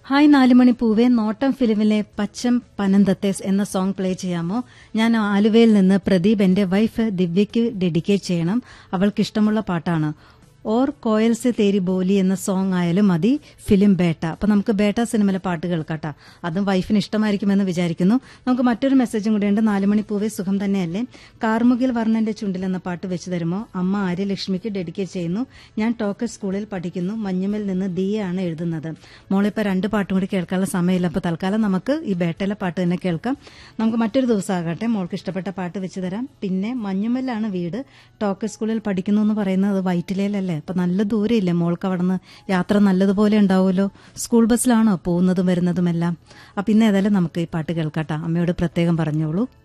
hi നാലുമണി പൂവേ നോട്ടം ഫിലിമിലെ പച്ചം പനന്തത്തേസ് എന്ന സോങ് പ്ലേ ചെയ്യാമോ ഞാൻ ആലുവയിൽ നിന്ന് പ്രദീപ് എന്റെ വൈഫ് ദിവ്യയ്ക്ക് ഡെഡിക്കേറ്റ് ചെയ്യണം അവൾക്ക് ഇഷ്ടമുള്ള പാട്ടാണ് ഓർ കോയൽ സെ തേരി ബോലി എന്ന സോങ് ആയാലും മതി ഫിലിം ബേട്ട അപ്പൊ നമുക്ക് ബേട്ട സിനിമയിലെ പാട്ട് കേൾക്കാട്ടാ അതും വൈഫിന് ഇഷ്ടമായിരിക്കുമെന്ന് വിചാരിക്കുന്നു നമുക്ക് മറ്റൊരു മെസ്സേജും കൂടിയുണ്ട് നാലുമണി പൂവേ സുഖം തന്നെയല്ലേ കാർമുകിൽ വർണ്ണന്റെ ചുണ്ടിൽ എന്ന പാട്ട് വെച്ച് തരുമോ അമ്മ ആര്യലക്ഷ്മിക്ക് ഡെഡിക്കേറ്റ് ചെയ്യുന്നു ഞാൻ ടോക്കർ സ്കൂളിൽ പഠിക്കുന്നു മഞ്ഞുമൽ നിന്ന് ദിയാണ് എഴുതുന്നത് മോളിപ്പോ രണ്ട് പാട്ടും കൂടി കേൾക്കാനുള്ള സമയമില്ല അപ്പൊ തൽക്കാലം നമുക്ക് ഈ ബേട്ടയിലെ പാട്ട് തന്നെ കേൾക്കാം നമുക്ക് മറ്റൊരു ദിവസം ആകട്ടെ മോൾക്ക് ഇഷ്ടപ്പെട്ട പാട്ട് വെച്ച് തരാം പിന്നെ മഞ്ഞുമല്ലാണ് വീട് ടോക്കർ സ്കൂളിൽ പഠിക്കുന്നു എന്ന് പറയുന്നത് വൈറ്റിലയിലല്ലേ അപ്പൊ നല്ല ദൂരമില്ലേ മോൾക്ക് അവിടുന്ന് യാത്ര നല്ലതുപോലെ ഉണ്ടാവുമല്ലോ സ്കൂൾ ബസ്സിലാണോ പോകുന്നതും വരുന്നതും എല്ലാം അപ്പൊ ഇന്ന് ഏതായാലും നമുക്ക് ഈ പാട്ട് കേൾക്കാട്ടാ അമ്മയോട് പ്രത്യേകം പറഞ്ഞോളൂ